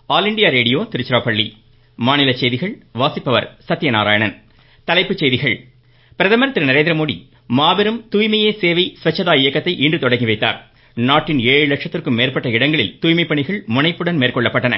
all India radio Tiruchirappalli மாநில செய்திகள் வாசிப்பவர் சத்யநாராயணன் தலைப்புச் செய்திகள் பிரதமர் திரு நரேந்திரமோடி மாபெரும் தூய்மையே சேவை ஸ்வச்சதா இயக்கத்தை இன்று தொடங்கி வைத்தார் நாட்டின் ஏழு லட்சத்திற்கும் மேற்பட்ட இடங்களில் தூய்மைப் பணிகள் முனைப்புடன் மேற்கொள்ளப்பட்டன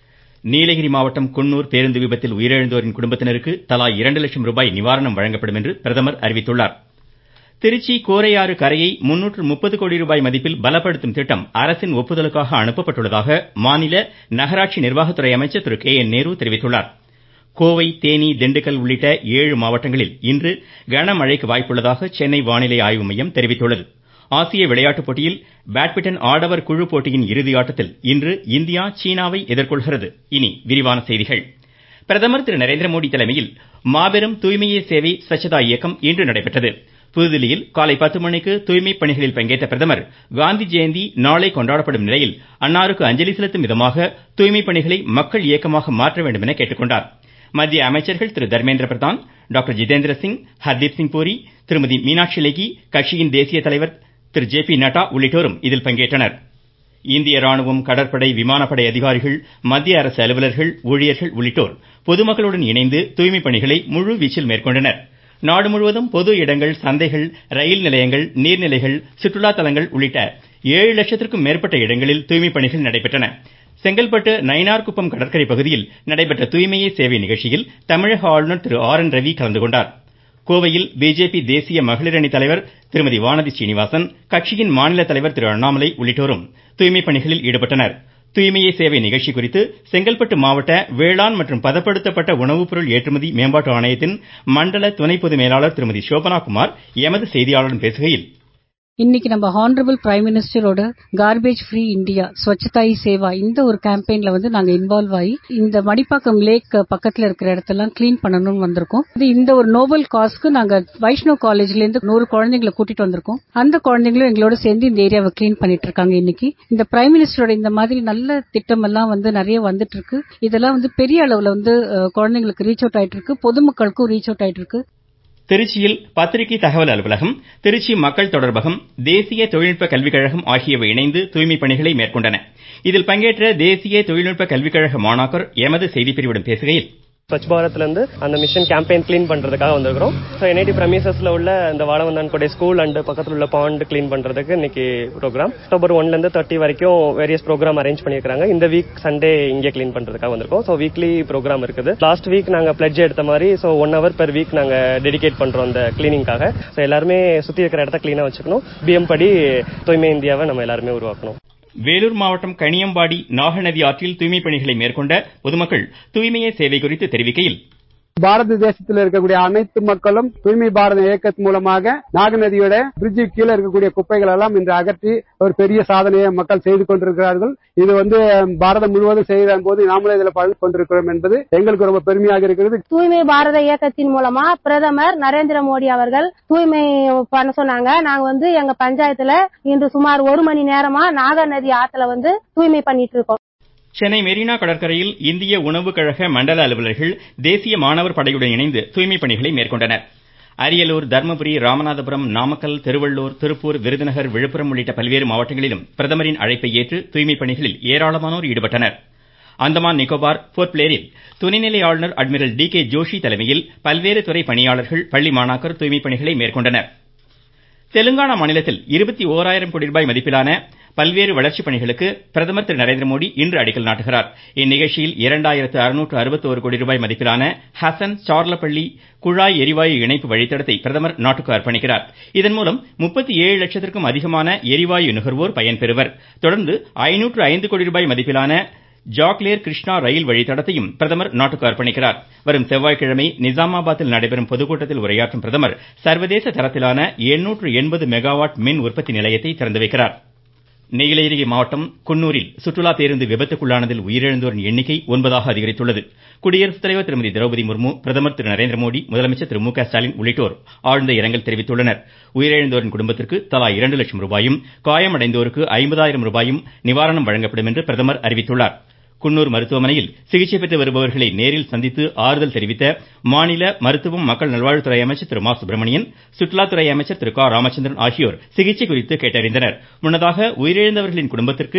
நீலகிரி மாவட்டம் குன்னூர் பேருந்து விபத்தில் உயிரிழந்தோரின் குடும்பத்தினருக்கு தலா இரண்டு லட்சம் ரூபாய் நிவாரணம் வழங்கப்படும் என்று பிரதமர் அறிவித்துள்ளார் திருச்சி கோரையாறு கரையை முன்னூற்று முப்பது கோடி ரூபாய் மதிப்பில் பலப்படுத்தும் திட்டம் அரசின் ஒப்புதலுக்காக அனுப்பப்பட்டுள்ளதாக மாநில நகராட்சி நிர்வாகத்துறை அமைச்சர் திரு கே என் நேரு தெரிவித்துள்ளார் கோவை தேனி திண்டுக்கல் உள்ளிட்ட ஏழு மாவட்டங்களில் இன்று கனமழைக்கு வாய்ப்புள்ளதாக சென்னை வானிலை ஆய்வு மையம் தெரிவித்துள்ளது ஆசிய விளையாட்டுப் போட்டியில் பேட்மிண்டன் ஆடவர் குழு போட்டியின் இறுதி ஆட்டத்தில் இன்று இந்தியா சீனாவை எதிர்கொள்கிறது இனி விரிவான செய்திகள் பிரதமர் திரு நரேந்திரமோடி தலைமையில் மாபெரும் தூய்மையே சேவை ஸ்வச்சதா இயக்கம் இன்று நடைபெற்றது புதுதில்லியில் காலை பத்து மணிக்கு தூய்மை பணிகளில் பங்கேற்ற பிரதமர் காந்தி ஜெயந்தி நாளை கொண்டாடப்படும் நிலையில் அன்னாருக்கு அஞ்சலி செலுத்தும் விதமாக தூய்மை பணிகளை மக்கள் இயக்கமாக மாற்ற வேண்டும் என கேட்டுக்கொண்டார் மத்திய அமைச்சர்கள் திரு தர்மேந்திர பிரதான் டாக்டர் ஜிதேந்திர சிங் ஹர்தீப் சிங் பூரி திருமதி மீனாட்சி லேகி கட்சியின் தேசிய தலைவர் திரு ஜே பி நட்டா உள்ளிட்டோரும் இதில் பங்கேற்றனர் இந்திய ராணுவம் கடற்படை விமானப்படை அதிகாரிகள் மத்திய அரசு அலுவலர்கள் ஊழியர்கள் உள்ளிட்டோர் பொதுமக்களுடன் இணைந்து தூய்மை பணிகளை முழு வீச்சில் மேற்கொண்டனர் நாடு முழுவதும் பொது இடங்கள் சந்தைகள் ரயில் நிலையங்கள் நீர்நிலைகள் சுற்றுலா தலங்கள் உள்ளிட்ட ஏழு லட்சத்திற்கும் மேற்பட்ட இடங்களில் தூய்மை பணிகள் நடைபெற்றன செங்கல்பட்டு நயினார்குப்பம் கடற்கரை பகுதியில் நடைபெற்ற தூய்மையே சேவை நிகழ்ச்சியில் தமிழக ஆளுநர் திரு ஆர் என் ரவி கலந்து கொண்டார் கோவையில் பிஜேபி தேசிய மகளிர் அணி தலைவர் திருமதி வானதி சீனிவாசன் கட்சியின் மாநில தலைவர் திரு அண்ணாமலை உள்ளிட்டோரும் தூய்மை பணிகளில் ஈடுபட்டனர் தூய்மையே சேவை நிகழ்ச்சி குறித்து செங்கல்பட்டு மாவட்ட வேளாண் மற்றும் பதப்படுத்தப்பட்ட உணவுப் பொருள் ஏற்றுமதி மேம்பாட்டு ஆணையத்தின் மண்டல துணை பொது மேலாளர் திருமதி சோபனா குமார் எமது செய்தியாளரிடம் பேசுகையில் இன்னைக்கு நம்ம ஹானரபிள் பிரைம் மினிஸ்டரோட garbage free India Swachhata Hi Seva இந்த ஒரு கேம்பெயின்ல வந்து நாங்க இன்வால்வ் ஆகி இந்த மடிப்பாக்கம் லேக் பக்கத்துல இருக்கிற இடத்தெல்லாம் கிளீன் பண்ணணும்னு வந்திருக்கோம் இந்த ஒரு நோபல் காஸ்க்கு நாங்க வைஷ்ணவ் காலேஜ்ல இருந்து நூறு குழந்தைங்களை கூட்டிட்டு வந்திருக்கோம் அந்த குழந்தைங்களும் எங்களோட சேர்ந்து இந்த ஏரியாவை கிளீன் பண்ணிட்டு இருக்காங்க இன்னைக்கு இந்த பிரைம் மினிஸ்டரோட இந்த மாதிரி நல்ல திட்டம் எல்லாம் வந்து நிறைய வந்துட்டு இருக்கு இதெல்லாம் வந்து பெரிய அளவுல வந்து குழந்தைங்களுக்கு ரீச் அவுட் ஆயிட்டு இருக்கு பொதுமக்களுக்கும் ரீச் அவுட் ஆயிட்டு இருக்கு திருச்சியில் பத்திரிகை தகவல் அலுவலகம் திருச்சி மக்கள் தொடர்பகம் தேசிய தொழில்நுட்ப கல்விக் கழகம் ஆகியவை இணைந்து தூய்மை பணிகளை மேற்கொண்டன இதில் பங்கேற்ற தேசிய தொழில்நுட்ப கல்விக் கழக மாணாக்கர் எமது செய்திப்பிரிவிடம் பேசுகையில் ஸ்வச் பாரத்ல இருந்து அந்த மிஷன் கேம்பெயின் கிளீன் பண்றதுக்காக வந்திருக்கிறோம் ஸோ என்ஐடி பிரமிசஸ்ல உள்ள இந்த வாழவந்தான் கூட ஸ்கூல் அண்ட் பக்கத்தில் உள்ள பாண்ட் கிளீன் பண்றதுக்கு இன்னைக்கு ப்ரோக்ராம் அக்டோபர் ஒன்ல இருந்து தேர்ட்டி வரைக்கும் வேரியஸ் ப்ரோக்ராம் அரேஞ்ச் பண்ணிருக்காங்க இந்த வீக் சண்டே இங்கே கிளீன் பண்றதுக்காக வந்திருக்கோம் ஸோ வீக்லி ப்ரோக்ராம் இருக்குது லாஸ்ட் வீக் நாங்க பிளட்ஜ் எடுத்த மாதிரி so one hour per week நாங்க டெடிகேட் பண்றோம் அந்த கிளீனிங்காக ஸோ எல்லாருமே சுத்தி இருக்கிற இடத்த கிளீனா வச்சுக்கணும் பிஎம் படி தூய்மை இந்தியாவை நம்ம எல்லாருமே உருவாக்கணும் வேலூர் மாவட்டம் கனியம்பாடி நாகநதி ஆற்றில் தூய்மை பணிகளை மேற்கொண்ட பொதுமக்கள் தூய்மையே சேவை குறித்து தெரிவிக்கையில் பாரத தேசத்தில் இருக்கக்கூடிய அனைத்து மக்களும் தூய்மை பாரத இயக்கத்தின் மூலமாக நாகநதியோட பிரிட்ஜு கீழே இருக்கக்கூடிய குப்பைகள் எல்லாம் இன்று அகற்றி ஒரு பெரிய சாதனையை மக்கள் செய்து கொண்டிருக்கிறார்கள் இது வந்து பாரதம் முழுவதும் செய்த போது நாமளே இதில் பகிர்ந்து கொண்டிருக்கிறோம் என்பது எங்களுக்கு ரொம்ப பெருமையாக இருக்கிறது தூய்மை பாரத இயக்கத்தின் மூலமா பிரதமர் நரேந்திர மோடி அவர்கள் தூய்மை பண்ண சொன்னாங்க நாங்க வந்து எங்க பஞ்சாயத்துல இன்று சுமார் ஒரு மணி நேரமா நாகநதி ஆத்துல வந்து தூய்மை பண்ணிட்டு இருக்கோம் சென்னை மெரினா கடற்கரையில் இந்திய உணவு கழக மண்டல அலுவலர்கள் தேசிய மாணவர் படையுடன் இணைந்து தூய்மை பணிகளை மேற்கொண்டனர் அரியலூர் தர்மபுரி ராமநாதபுரம் நாமக்கல் திருவள்ளூர் திருப்பூர் விருதுநகர் விழுப்புரம் உள்ளிட்ட பல்வேறு மாவட்டங்களிலும் பிரதமரின் அழைப்பை ஏற்று தூய்மை பணிகளில் ஏராளமானோர் ஈடுபட்டனர் அந்தமான் நிக்கோபார் போர்ட் பிளேரில் துணைநிலை ஆளுநர் அட்மிரல் டி கே ஜோஷி தலைமையில் பல்வேறு துறை பணியாளர்கள் பள்ளி மாணாக்கர் தூய்மை பணிகளை மேற்கொண்டனர் தெலுங்கானா மாநிலத்தில் இருபத்தி ஓராயிரம் கோடி ரூபாய் மதிப்பிலான பல்வேறு வளர்ச்சிப் பணிகளுக்கு பிரதமர் திரு நரேந்திரமோடி இன்று அடிக்கல் நாட்டுகிறார் இந்நிகழ்ச்சியில் இரண்டாயிரத்து அறுநூற்று அறுபத்தோரு கோடி ரூபாய் மதிப்பிலான ஹசன் சார்லப்பள்ளி குழாய் எரிவாயு இணைப்பு வழித்தடத்தை பிரதமர் நாட்டுக்கு அர்ப்பணிக்கிறார் இதன் மூலம் முப்பத்தி ஏழு லட்சத்திற்கும் அதிகமான எரிவாயு நுகர்வோர் பயன்பெறுவர் தொடர்ந்து ஐநூற்று ஐந்து கோடி ரூபாய் மதிப்பிலான ஜாக்லேர் கிருஷ்ணா ரயில் வழித்தடத்தையும் பிரதமர் நாட்டுக்கு அர்ப்பணிக்கிறார் வரும் செவ்வாய்க்கிழமை நிசாமாபாத்தில் நடைபெறும் பொதுக்கூட்டத்தில் உரையாற்றும் பிரதமர் சர்வதேச தரத்திலான எண்ணூற்று எண்பது மெகாவாட் மின் உற்பத்தி நிலையத்தை திறந்து வைக்கிறார் நீலகிரி மாவட்டம் குன்னூரில் சுற்றுலா பேருந்து விபத்துக்குள்ளானதில் உயிரிழந்தோரின் எண்ணிக்கை ஒன்பதாக அதிகரித்துள்ளது குடியரசுத் தலைவர் திருமதி திரௌபதி முர்மு பிரதமர் திரு நரேந்திரமோடி முதலமைச்சர் திரு மு க ஸ்டாலின் உள்ளிட்டோர் ஆழ்ந்த இரங்கல் தெரிவித்துள்ளனர் உயிரிழந்தோரின் குடும்பத்திற்கு தலா இரண்டு லட்சம் ரூபாயும் காயமடைந்தோருக்கு ஐம்பதாயிரம் ரூபாயும் நிவாரணம் வழங்கப்படும் என்று பிரதமர் அறிவித்துள்ளார் குன்னூர் மருத்துவமனையில் சிகிச்சை பெற்று வருபவர்களை நேரில் சந்தித்து ஆறுதல் தெரிவித்த மாநில மருத்துவம் மக்கள் நல்வாழ்வுத்துறை அமைச்சர் திரு மா சுப்பிரமணியன் சுற்றுலாத்துறை அமைச்சர் திரு க ராமச்சந்திரன் ஆகியோர் சிகிச்சை குறித்து கேட்டறிந்தனர் முன்னதாக உயிரிழந்தவர்களின் குடும்பத்திற்கு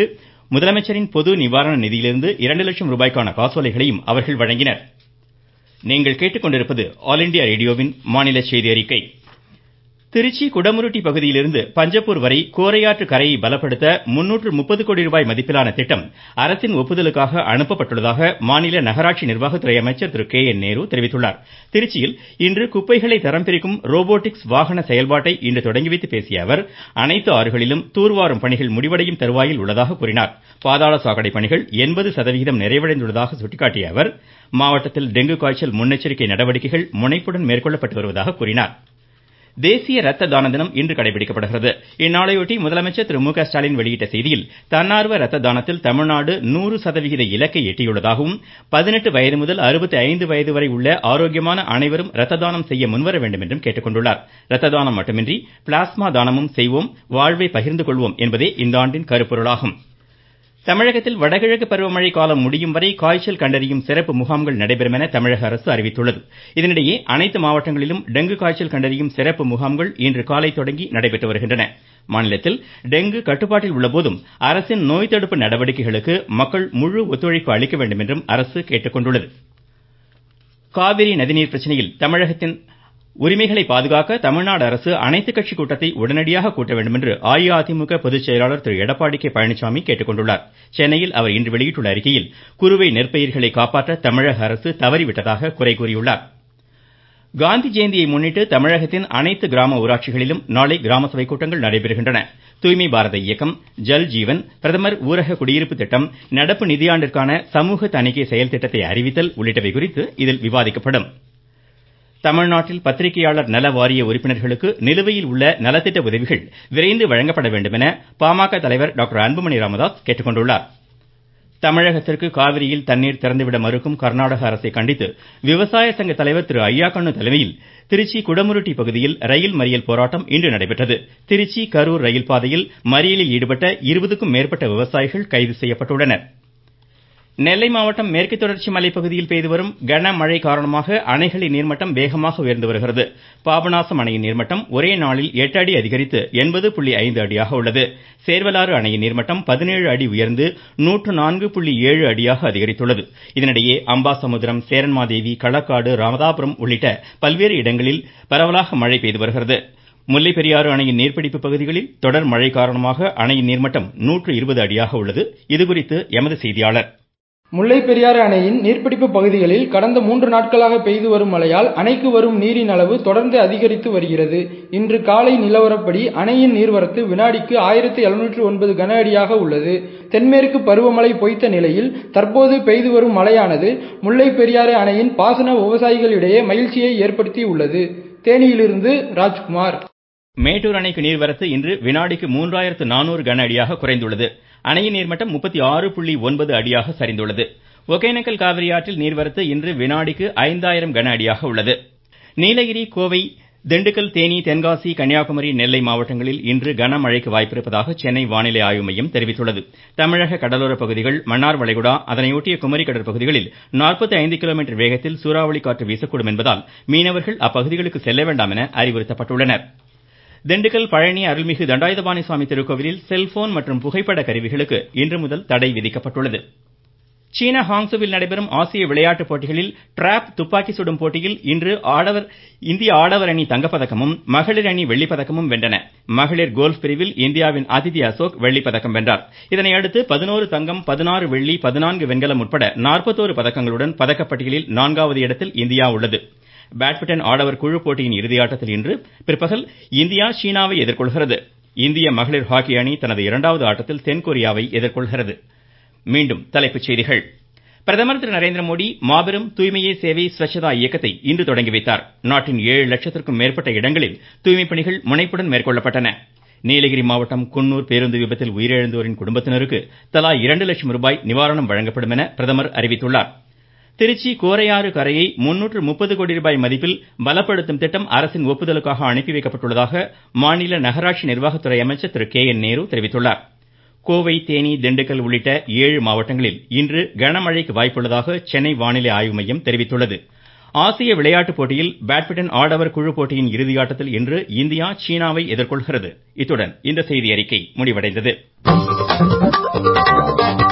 முதலமைச்சரின் பொது நிவாரண நிதியிலிருந்து இரண்டு லட்சம் ரூபாய்க்கான காசோலைகளையும் அவர்கள் வழங்கினர் நீங்கள் கேட்டுக்கொண்டிருப்பது ஆல் இண்டியா ரேடியோவின் மாநில செய்தி அறிக்கை திருச்சி குடமுருட்டி பகுதியிலிருந்து பஞ்சப்பூர் வரை கோரையாற்று கரையை பலப்படுத்த முன்னூற்று முப்பது கோடி ரூபாய் மதிப்பிலான திட்டம் அரசின் ஒப்புதலுக்காக அனுப்பப்பட்டுள்ளதாக மாநில நகராட்சி நிர்வாகத்துறை அமைச்சர் திரு கே என் நேரு தெரிவித்துள்ளார் திருச்சியில் இன்று குப்பைகளை தரம் பிரிக்கும் ரோபோட்டிக்ஸ் வாகன செயல்பாட்டை இன்று தொடங்கி வைத்து பேசிய அவர் அனைத்து ஆறுகளிலும் தூர்வாரும் பணிகள் முடிவடையும் தருவாயில் உள்ளதாக கூறினார் பாதாள சாக்கடை பணிகள் எண்பது சதவிகிதம் நிறைவடைந்துள்ளதாக சுட்டிக்காட்டிய அவர் மாவட்டத்தில் டெங்கு காய்ச்சல் முன்னெச்சரிக்கை நடவடிக்கைகள் முனைப்புடன் மேற்கொள்ளப்பட்டு வருவதாக கூறினார் தேசிய ரத்த தான தினம் இன்று கடைபிடிக்கப்படுகிறது இந்நாளையொட்டி முதலமைச்சர் திரு மு க ஸ்டாலின் வெளியிட்ட செய்தியில் தன்னார்வ ரத்த தானத்தில் தமிழ்நாடு நூறு சதவிகித இலக்கை எட்டியுள்ளதாகவும் பதினெட்டு வயது முதல் அறுபத்தி ஐந்து வயது வரை உள்ள ஆரோக்கியமான அனைவரும் ரத்த தானம் செய்ய முன்வர வேண்டும் என்றும் கேட்டுக்கொண்டுள்ளார் ரத்த தானம் மட்டுமின்றி பிளாஸ்மா தானமும் செய்வோம் வாழ்வை பகிர்ந்து கொள்வோம் என்பதே இந்த ஆண்டின் கருப்பொருளாகும் தமிழகத்தில் வடகிழக்கு பருவமழை காலம் முடியும் வரை காய்ச்சல் கண்டறியும் சிறப்பு முகாம்கள் நடைபெறும் என தமிழக அரசு அறிவித்துள்ளது இதனிடையே அனைத்து மாவட்டங்களிலும் டெங்கு காய்ச்சல் கண்டறியும் சிறப்பு முகாம்கள் இன்று காலை தொடங்கி நடைபெற்று வருகின்றன மாநிலத்தில் டெங்கு கட்டுப்பாட்டில் உள்ள போதும் அரசின் நோய் தடுப்பு நடவடிக்கைகளுக்கு மக்கள் முழு ஒத்துழைப்பு அளிக்க வேண்டும் என்றும் அரசு கேட்டுக்கொண்டுள்ளது காவிரி நதிநீர் பிரச்சனையில் தமிழகத்தின் உரிமைகளை பாதுகாக்க தமிழ்நாடு அரசு அனைத்து கட்சி கூட்டத்தை உடனடியாக கூட்ட வேண்டும் என்று அஇஅதிமுக பொதுச் செயலாளர் திரு எடப்பாடி கே பழனிசாமி கேட்டுக்கொண்டுள்ளார் சென்னையில் அவர் இன்று வெளியிட்டுள்ள அறிக்கையில் குறுவை நெற்பயிர்களை காப்பாற்ற தமிழக அரசு தவறிவிட்டதாக குறை கூறியுள்ளார் காந்தி ஜெயந்தியை முன்னிட்டு தமிழகத்தின் அனைத்து கிராம ஊராட்சிகளிலும் நாளை கிராம சபை கூட்டங்கள் நடைபெறுகின்றன தூய்மை பாரத இயக்கம் ஜல் ஜீவன் பிரதமர் ஊரக குடியிருப்பு திட்டம் நடப்பு நிதியாண்டிற்கான சமூக தணிக்கை செயல் திட்டத்தை அறிவித்தல் உள்ளிட்டவை குறித்து இதில் விவாதிக்கப்படும் தமிழ்நாட்டில் பத்திரிகையாளர் நல வாரிய உறுப்பினர்களுக்கு நிலுவையில் உள்ள நலத்திட்ட உதவிகள் விரைந்து வழங்கப்பட வேண்டும் என பாமக தலைவர் டாக்டர் அன்புமணி ராமதாஸ் கேட்டுக்கொண்டுள்ளார் தமிழகத்திற்கு காவிரியில் தண்ணீர் திறந்துவிட மறுக்கும் கர்நாடக அரசை கண்டித்து விவசாய சங்க தலைவர் திரு ஐயாக்கண்ணு தலைமையில் திருச்சி குடமுருட்டி பகுதியில் ரயில் மறியல் போராட்டம் இன்று நடைபெற்றது திருச்சி கரூர் ரயில் பாதையில் மறியலில் ஈடுபட்ட இருபதுக்கும் மேற்பட்ட விவசாயிகள் கைது செய்யப்பட்டுள்ளனர் நெல்லை மாவட்டம் மேற்கு தொடர்ச்சி மலைப்பகுதியில் பெய்து வரும் கனமழை காரணமாக அணைகளின் நீர்மட்டம் வேகமாக உயர்ந்து வருகிறது பாபநாசம் அணையின் நீர்மட்டம் ஒரே நாளில் எட்டு அடி அதிகரித்து எண்பது புள்ளி ஐந்து அடியாக உள்ளது சேர்வலாறு அணையின் நீர்மட்டம் பதினேழு அடி உயர்ந்து நூற்று நான்கு புள்ளி ஏழு அடியாக அதிகரித்துள்ளது இதனிடையே அம்பாசமுத்திரம் சேரன்மாதேவி களக்காடு ராமதாபுரம் உள்ளிட்ட பல்வேறு இடங்களில் பரவலாக மழை பெய்து வருகிறது முல்லை பெரியாறு அணையின் நீர்பிடிப்பு பகுதிகளில் தொடர் மழை காரணமாக அணையின் நீர்மட்டம் நூற்று இருபது அடியாக உள்ளது இதுகுறித்து எமது செய்தியாளர் முல்லை பெரியாறு அணையின் நீர்பிடிப்பு பகுதிகளில் கடந்த மூன்று நாட்களாக பெய்து வரும் மழையால் அணைக்கு வரும் நீரின் அளவு தொடர்ந்து அதிகரித்து வருகிறது இன்று காலை நிலவரப்படி அணையின் நீர்வரத்து வினாடிக்கு ஆயிரத்தி எழுநூற்று ஒன்பது கன அடியாக உள்ளது தென்மேற்கு பருவமழை பொய்த்த நிலையில் தற்போது பெய்து வரும் மழையானது முல்லை பெரியாறு அணையின் பாசன விவசாயிகளிடையே மகிழ்ச்சியை ஏற்படுத்தி உள்ளது தேனியிலிருந்து ராஜ்குமார் மேட்டூர் அணைக்கு நீர்வரத்து இன்று வினாடிக்கு மூன்றாயிரத்து நானூறு கன அடியாக குறைந்துள்ளது அணையின் நீர்மட்டம் முப்பத்தி ஆறு புள்ளி ஒன்பது அடியாக சரிந்துள்ளது ஒகேனக்கல் காவிரி ஆற்றில் நீர்வரத்து இன்று வினாடிக்கு ஐந்தாயிரம் கன அடியாக உள்ளது நீலகிரி கோவை திண்டுக்கல் தேனி தென்காசி கன்னியாகுமரி நெல்லை மாவட்டங்களில் இன்று கனமழைக்கு வாய்ப்பிருப்பதாக சென்னை வானிலை ஆய்வு மையம் தெரிவித்துள்ளது தமிழக கடலோர பகுதிகள் மன்னார் வளைகுடா அதனையொட்டிய குமரி கடற்பகுதிகளில் நாற்பத்தி ஐந்து கிலோமீட்டர் வேகத்தில் சூறாவளி காற்று வீசக்கூடும் என்பதால் மீனவர்கள் அப்பகுதிகளுக்கு செல்ல வேண்டாம் என அறிவுறுத்தப்பட்டுள்ளனர் திண்டுக்கல் பழனி அருள்மிகு தண்டாயுதபாணி சுவாமி திருக்கோவிலில் செல்போன் மற்றும் புகைப்பட கருவிகளுக்கு இன்று முதல் தடை விதிக்கப்பட்டுள்ளது சீனா ஹாங்ஸுவில் நடைபெறும் ஆசிய விளையாட்டுப் போட்டிகளில் டிராப் துப்பாக்கி சுடும் போட்டியில் இன்று ஆடவர் இந்திய ஆடவர் அணி தங்கப்பதக்கமும் மகளிர் அணி வெள்ளிப்பதக்கமும் வென்றன மகளிர் கோல்ஃப் பிரிவில் இந்தியாவின் அதிதி அசோக் வெள்ளிப்பதக்கம் வென்றார் இதனையடுத்து பதினோரு தங்கம் பதினாறு வெள்ளி பதினான்கு வெண்கலம் உட்பட நாற்பத்தோரு பதக்கங்களுடன் பதக்கப்பட்டியலில் நான்காவது இடத்தில் இந்தியா உள்ளது பேட்மிண்டன் ஆடவர் குழு போட்டியின் இறுதியாட்டத்தில் இன்று பிற்பகல் இந்தியா சீனாவை எதிர்கொள்கிறது இந்திய மகளிர் ஹாக்கி அணி தனது இரண்டாவது ஆட்டத்தில் தென்கொரியாவை எதிர்கொள்கிறது மீண்டும் தலைப்புச் செய்திகள் பிரதமர் திரு நரேந்திர மோடி மாபெரும் தூய்மையே சேவை ஸ்வச்சதா இயக்கத்தை இன்று தொடங்கி வைத்தார் நாட்டின் ஏழு லட்சத்திற்கும் மேற்பட்ட இடங்களில் தூய்மைப் பணிகள் முனைப்புடன் மேற்கொள்ளப்பட்டன நீலகிரி மாவட்டம் குன்னூர் பேருந்து விபத்தில் உயிரிழந்தோரின் குடும்பத்தினருக்கு தலா இரண்டு லட்சம் ரூபாய் நிவாரணம் வழங்கப்படும் என பிரதமர் அறிவித்துள்ளார் திருச்சி கோரையாறு கரையை முன்னூற்று முப்பது கோடி ரூபாய் மதிப்பில் பலப்படுத்தும் திட்டம் அரசின் ஒப்புதலுக்காக அனுப்பி வைக்கப்பட்டுள்ளதாக மாநில நகராட்சி நிர்வாகத்துறை அமைச்சர் திரு கே என் நேரு தெரிவித்துள்ளார் கோவை தேனி திண்டுக்கல் உள்ளிட்ட ஏழு மாவட்டங்களில் இன்று கனமழைக்கு வாய்ப்புள்ளதாக சென்னை வானிலை ஆய்வு மையம் தெரிவித்துள்ளது ஆசிய விளையாட்டுப் போட்டியில் பேட்மிண்டன் ஆடவர் குழு போட்டியின் இறுதியாட்டத்தில் இன்று இந்தியா சீனாவை எதிர்கொள்கிறது இத்துடன் இந்த செய்தியறிக்கை முடிவடைந்தது வணக்கம்